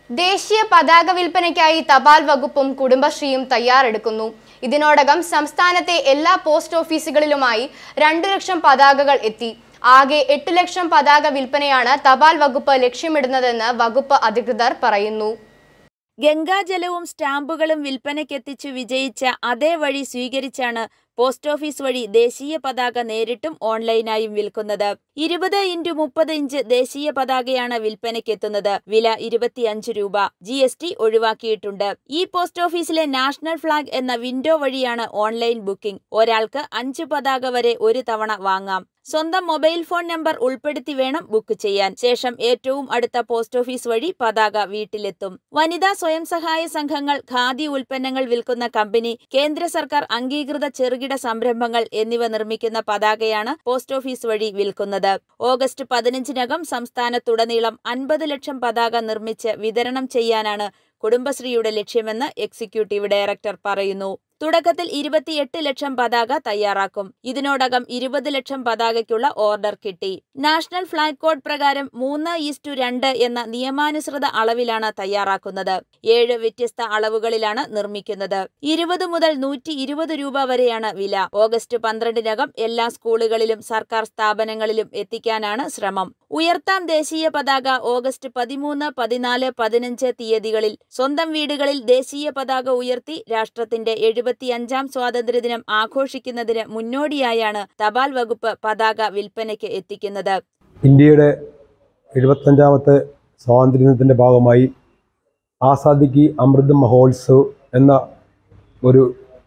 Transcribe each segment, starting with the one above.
ദേശീയ പതാക വിൽപ്പനയ്ക്കായി തപാൽ വകുപ്പും കുടുംബശ്രീയും തയ്യാറെടുക്കുന്നു ഇതിനോടകം സംസ്ഥാനത്തെ എല്ലാ പോസ്റ്റ് ഓഫീസുകളിലുമായി രണ്ടു ലക്ഷം പതാകകൾ എത്തി ആകെ എട്ട് ലക്ഷം പതാക വിൽപ്പനയാണ് തപാൽ വകുപ്പ് ലക്ഷ്യമിടുന്നതെന്ന് വകുപ്പ് അധികൃതർ പറയുന്നു ഗംഗാജലവും സ്റ്റാമ്പുകളും വിൽപ്പനയ്ക്കെത്തിച്ചു വിജയിച്ച അതേ വഴി സ്വീകരിച്ചാണ് പോസ്റ്റ് ഓഫീസ് വഴി ദേശീയ പതാക നേരിട്ടും ഓൺലൈനായും വിൽക്കുന്നത് ഇരുപത് ഇൻറ്റു മുപ്പത് ഇഞ്ച് ദേശീയ പതാകയാണ് വിൽപ്പനയ്ക്കെത്തുന്നത് വില ഇരുപത്തിയഞ്ച് രൂപ ജി എസ് ടി ഒഴിവാക്കിയിട്ടുണ്ട് ഈ പോസ്റ്റ് ഓഫീസിലെ നാഷണൽ ഫ്ളാഗ് എന്ന വിൻഡോ വഴിയാണ് ഓൺലൈൻ ബുക്കിംഗ് ഒരാൾക്ക് അഞ്ച് പതാക വരെ ഒരു തവണ വാങ്ങാം സ്വന്തം മൊബൈൽ ഫോൺ നമ്പർ ഉൾപ്പെടുത്തി വേണം ബുക്ക് ചെയ്യാൻ ശേഷം ഏറ്റവും അടുത്ത പോസ്റ്റ് ഓഫീസ് വഴി പതാക വീട്ടിലെത്തും വനിതാ സ്വയം സഹായ സംഘങ്ങൾ ഖാദി ഉൽപ്പന്നങ്ങൾ വിൽക്കുന്ന കമ്പനി കേന്ദ്ര സർക്കാർ അംഗീകൃത ചെറുകിട സംരംഭങ്ങൾ എന്നിവ നിർമ്മിക്കുന്ന പതാകയാണ് പോസ്റ്റ് ഓഫീസ് വഴി വിൽക്കുന്നത് ഓഗസ്റ്റ് പതിനഞ്ചിനകം സംസ്ഥാനത്തുടനീളം അൻപത് ലക്ഷം പതാക നിർമ്മിച്ച് വിതരണം ചെയ്യാനാണ് കുടുംബശ്രീയുടെ ലക്ഷ്യമെന്ന് എക്സിക്യൂട്ടീവ് ഡയറക്ടർ പറയുന്നു തുടക്കത്തിൽ ഇരുപത്തിയെട്ട് ലക്ഷം പതാക തയ്യാറാക്കും ഇതിനോടകം ഇരുപത് ലക്ഷം പതാകയ്ക്കുള്ള ഓർഡർ കിട്ടി നാഷണൽ ഫ്ളാഗ് കോഡ് പ്രകാരം മൂന്ന് ഈസ്റ്റു രണ്ട് എന്ന നിയമാനുസൃത അളവിലാണ് തയ്യാറാക്കുന്നത് ഏഴ് വ്യത്യസ്ത അളവുകളിലാണ് നിർമ്മിക്കുന്നത് ഇരുപത് മുതൽ നൂറ്റി ഇരുപത് രൂപ വരെയാണ് വില ഓഗസ്റ്റ് പന്ത്രണ്ടിനകം എല്ലാ സ്കൂളുകളിലും സർക്കാർ സ്ഥാപനങ്ങളിലും എത്തിക്കാനാണ് ശ്രമം ഉയർത്താം ദേശീയ പതാക ഓഗസ്റ്റ് പതിമൂന്ന് പതിനാല് പതിനഞ്ച് തീയതികളിൽ സ്വന്തം വീടുകളിൽ ദേശീയ പതാക ഉയർത്തി രാഷ്ട്രത്തിന്റെ എഴുപത്തിയഞ്ചാം സ്വാതന്ത്ര്യദിനം ആഘോഷിക്കുന്നതിന് മുന്നോടിയായാണ് തപാൽ വകുപ്പ് പതാക വിൽപ്പനയ്ക്ക് എത്തിക്കുന്നത് ഇന്ത്യയുടെ എഴുപത്തഞ്ചാമത്തെ സ്വാതന്ത്ര്യദിനത്തിൻ്റെ ഭാഗമായി ആസാദിക്ക് അമൃത് മഹോത്സവ് എന്ന ഒരു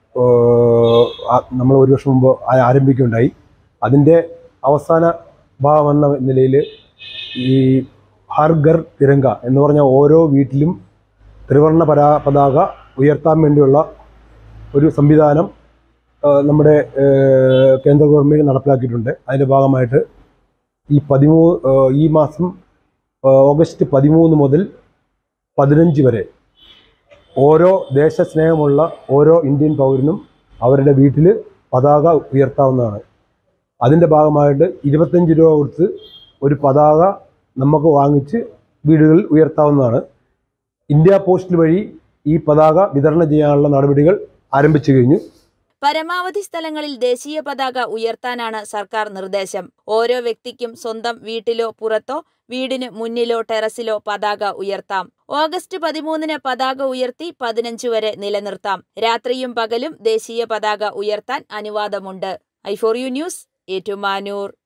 നമ്മൾ ഒരു വർഷം മുമ്പ് ആ- ആരംഭിക്കുകയുണ്ടായി അതിൻ്റെ അവസാന ഭാഗം എന്ന നിലയിൽ ഈ ഹർ ഘർ തിരങ്ക എന്ന് പറഞ്ഞ ഓരോ വീട്ടിലും ത്രിവർണ്ണ പരാ പതാക ഉയർത്താൻ വേണ്ടിയുള്ള ഒരു സംവിധാനം ആ, നമ്മുടെ ആ, കേന്ദ്ര ഗവൺമെൻറ് നടപ്പിലാക്കിയിട്ടുണ്ട് അതിൻ്റെ ഭാഗമായിട്ട് ഈ പതിമൂ ഈ മാസം ആ, ഓഗസ്റ്റ് പതിമൂന്ന് മുതൽ പതിനഞ്ച് വരെ ഓരോ ദേശസ്നേഹമുള്ള ഓരോ ഇന്ത്യൻ പൗരനും അവരുടെ വീട്ടിൽ പതാക ഉയർത്താവുന്നതാണ് അതിൻ്റെ ഭാഗമായിട്ട് ഇരുപത്തഞ്ച് രൂപ കൊടുത്ത് ഒരു പതാക നമുക്ക് വാങ്ങിച്ച് വീടുകളിൽ ഉയർത്താവുന്നതാണ് ഇന്ത്യ പോസ്റ്റ് വഴി ഈ പതാക വിതരണം ചെയ്യാനുള്ള നടപടികൾ ആരംഭിച്ചു കഴിഞ്ഞു പരമാവധി സ്ഥലങ്ങളിൽ ദേശീയ പതാക ഉയർത്താനാണ് സർക്കാർ നിർദ്ദേശം ഓരോ വ്യക്തിക്കും സ്വന്തം വീട്ടിലോ പുറത്തോ വീടിന് മുന്നിലോ ടെറസിലോ പതാക ഉയർത്താം ഓഗസ്റ്റ് പതിമൂന്നിന് പതാക ഉയർത്തി പതിനഞ്ച് വരെ നിലനിർത്താം രാത്രിയും പകലും ദേശീയ പതാക ഉയർത്താൻ അനുവാദമുണ്ട് I for you news Ettumanoor